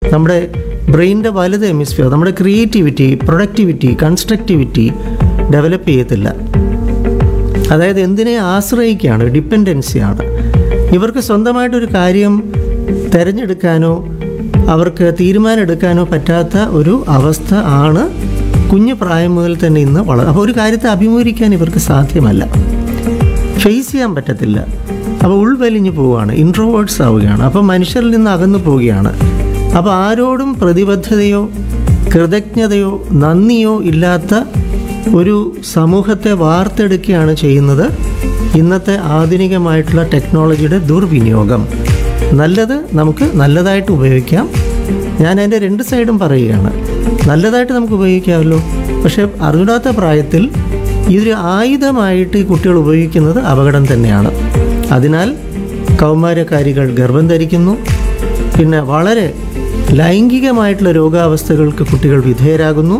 നമ്മുടെ ബ്രെയിനിൻ്റെ വലുത് ഹെമിസ്ഫിയർ നമ്മുടെ ക്രിയേറ്റിവിറ്റി പ്രൊഡക്ടിവിറ്റി കൺസ്ട്രക്റ്റിവിറ്റി ഡെവലപ്പ് ചെയ്യത്തില്ല അതായത് എന്തിനെ ആശ്രയിക്കുകയാണ് ഡിപ്പെൻഡൻസിയാണ് ഇവർക്ക് സ്വന്തമായിട്ടൊരു കാര്യം തിരഞ്ഞെടുക്കാനോ അവർക്ക് തീരുമാനമെടുക്കാനോ പറ്റാത്ത ഒരു അവസ്ഥ ആണ് കുഞ്ഞു പ്രായം മുതൽ തന്നെ ഇന്ന് വളർ അപ്പോൾ ഒരു കാര്യത്തെ അഭിമുഖീകരിക്കാൻ ഇവർക്ക് സാധ്യമല്ല ഫേസ് ചെയ്യാൻ പറ്റത്തില്ല അപ്പോൾ ഉൾവലിഞ്ഞു പോവുകയാണ് ഇൻട്രോവേർട്സ് ആവുകയാണ് അപ്പോൾ മനുഷ്യരിൽ നിന്ന് അകന്നു പോവുകയാണ് അപ്പോൾ ആരോടും പ്രതിബദ്ധതയോ കൃതജ്ഞതയോ നന്ദിയോ ഇല്ലാത്ത ഒരു സമൂഹത്തെ വാർത്തെടുക്കുകയാണ് ചെയ്യുന്നത് ഇന്നത്തെ ആധുനികമായിട്ടുള്ള ടെക്നോളജിയുടെ ദുർവിനിയോഗം നല്ലത് നമുക്ക് നല്ലതായിട്ട് ഉപയോഗിക്കാം ഞാൻ അതിൻ്റെ രണ്ട് സൈഡും പറയുകയാണ് നല്ലതായിട്ട് നമുക്ക് ഉപയോഗിക്കാമല്ലോ പക്ഷേ അറിഞ്ഞാത്ത പ്രായത്തിൽ ഇതൊരു ആയുധമായിട്ട് ഈ കുട്ടികൾ ഉപയോഗിക്കുന്നത് അപകടം തന്നെയാണ് അതിനാൽ കൗമാരക്കാരികൾ ഗർഭം ധരിക്കുന്നു പിന്നെ വളരെ ലൈംഗികമായിട്ടുള്ള രോഗാവസ്ഥകൾക്ക് കുട്ടികൾ വിധേയരാകുന്നു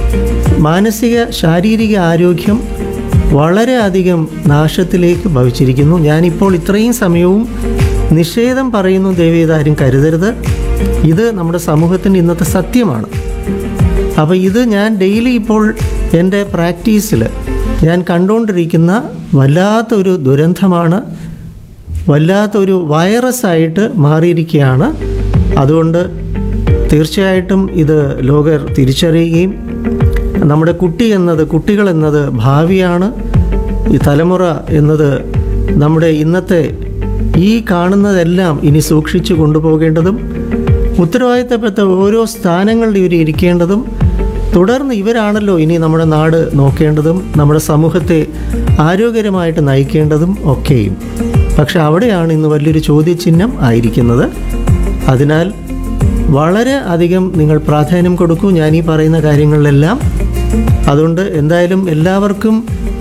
മാനസിക ശാരീരിക ആരോഗ്യം വളരെയധികം നാശത്തിലേക്ക് ഭവിച്ചിരിക്കുന്നു ഞാനിപ്പോൾ ഇത്രയും സമയവും നിഷേധം പറയുന്നു ദൈവം ആരും കരുതരുത് ഇത് നമ്മുടെ സമൂഹത്തിൻ്റെ ഇന്നത്തെ സത്യമാണ് അപ്പോൾ ഇത് ഞാൻ ഡെയിലി ഇപ്പോൾ എൻ്റെ പ്രാക്ടീസിൽ ഞാൻ കണ്ടുകൊണ്ടിരിക്കുന്ന വല്ലാത്തൊരു ദുരന്തമാണ് വല്ലാത്തൊരു വൈറസായിട്ട് മാറിയിരിക്കുകയാണ് അതുകൊണ്ട് തീർച്ചയായിട്ടും ഇത് ലോകർ തിരിച്ചറിയുകയും നമ്മുടെ കുട്ടി എന്നത് കുട്ടികൾ എന്നത് ഭാവിയാണ് ഈ തലമുറ എന്നത് നമ്മുടെ ഇന്നത്തെ ഈ കാണുന്നതെല്ലാം ഇനി സൂക്ഷിച്ചു കൊണ്ടുപോകേണ്ടതും ഉത്തരവാദിത്തപ്പെട്ട ഓരോ സ്ഥാനങ്ങളിൽ ഇവർ ഇരിക്കേണ്ടതും തുടർന്ന് ഇവരാണല്ലോ ഇനി നമ്മുടെ നാട് നോക്കേണ്ടതും നമ്മുടെ സമൂഹത്തെ ആരോഗ്യകരമായിട്ട് നയിക്കേണ്ടതും ഒക്കെയും പക്ഷെ അവിടെയാണ് ഇന്ന് വലിയൊരു ചോദ്യചിഹ്നം ആയിരിക്കുന്നത് അതിനാൽ വളരെ അധികം നിങ്ങൾ പ്രാധാന്യം കൊടുക്കൂ ഞാൻ ഈ പറയുന്ന കാര്യങ്ങളിലെല്ലാം അതുകൊണ്ട് എന്തായാലും എല്ലാവർക്കും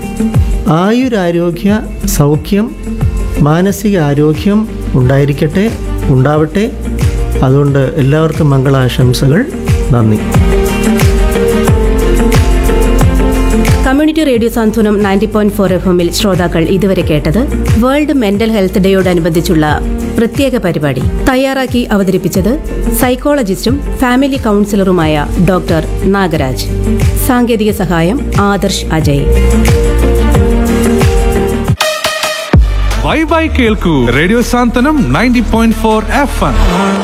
ആയുരാരോഗ്യ സൗഖ്യം മാനസിക ആരോഗ്യം ഉണ്ടായിരിക്കട്ടെ ഉണ്ടാവട്ടെ അതുകൊണ്ട് എല്ലാവർക്കും മംഗളാശംസകൾ നന്ദി community radio Santhwanam ninety point four F എമ്മിൽ ശ്രോതാക്കൾ ഇതുവരെ കേട്ടത് വേൾഡ് മെന്റൽ ഹെൽത്ത് ഡേയോടനുബന്ധിച്ചുള്ള പ്രത്യേക പരിപാടി തയ്യാറാക്കി അവതരിപ്പിച്ചത് സൈക്കോളജിസ്റ്റും ഫാമിലി കൗൺസിലറുമായ ഡോക്ടർ നാഗരാജ് സാങ്കേതിക സഹായം ആദർശ് അജയ് ബൈ ബൈ കേൾക്കൂ radio Santhwanam ninety point four F M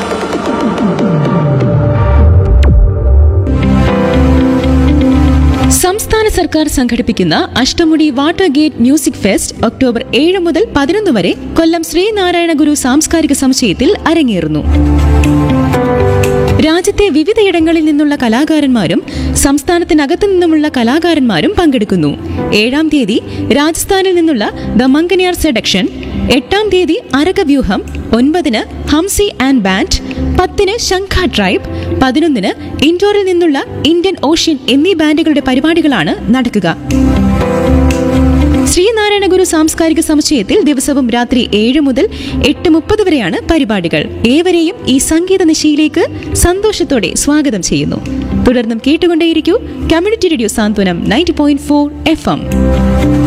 സംസ്ഥാന സർക്കാർ സംഘടിപ്പിക്കുന്ന Ashtamudi water gate music fest October ഏഴ് മുതൽ പതിനൊന്ന് വരെ കൊല്ലം ശ്രീനാരായണ ഗുരു സാംസ്കാരിക സമുച്ചയത്തിൽ അരങ്ങേറുന്നു രാജ്യത്തെ വിവിധയിടങ്ങളിൽ നിന്നുള്ള കലാകാരന്മാരും സംസ്ഥാനത്തിനകത്തു നിന്നുമുള്ള കലാകാരന്മാരും പങ്കെടുക്കുന്നു ഏഴാം തീയതി രാജസ്ഥാനിൽ നിന്നുള്ള ദ മംഗനിയാർ സെഡക്ഷൻ എട്ടാം തീയതി അരകവ്യൂഹം ഒൻപതിന് ഹംസി ആൻഡ് ബാൻഡ് പത്തിന് ശംഖ ട്രൈബ് പതിനൊന്നിന് ഇൻഡോറിൽ നിന്നുള്ള ഇന്ത്യൻ ഓഷ്യൻ എന്നീ ബാൻഡുകളുടെ പരിപാടികളാണ് നടക്കുക ശ്രീനാരായണ ഗുരു സാംസ്കാരിക സമുച്ചയത്തിൽ ദിവസവും രാത്രി ഏഴ് മുതൽ എട്ട് മുപ്പത് വരെയാണ് പരിപാടികൾ ഏവരെയും ഈ സംഗീത നിശയിലേക്ക് സന്തോഷത്തോടെ സ്വാഗതം ചെയ്യുന്നു തുടർന്നും കേട്ടുകൊണ്ടേയിരിക്കൂ community radio Santhwanam ninety point four F M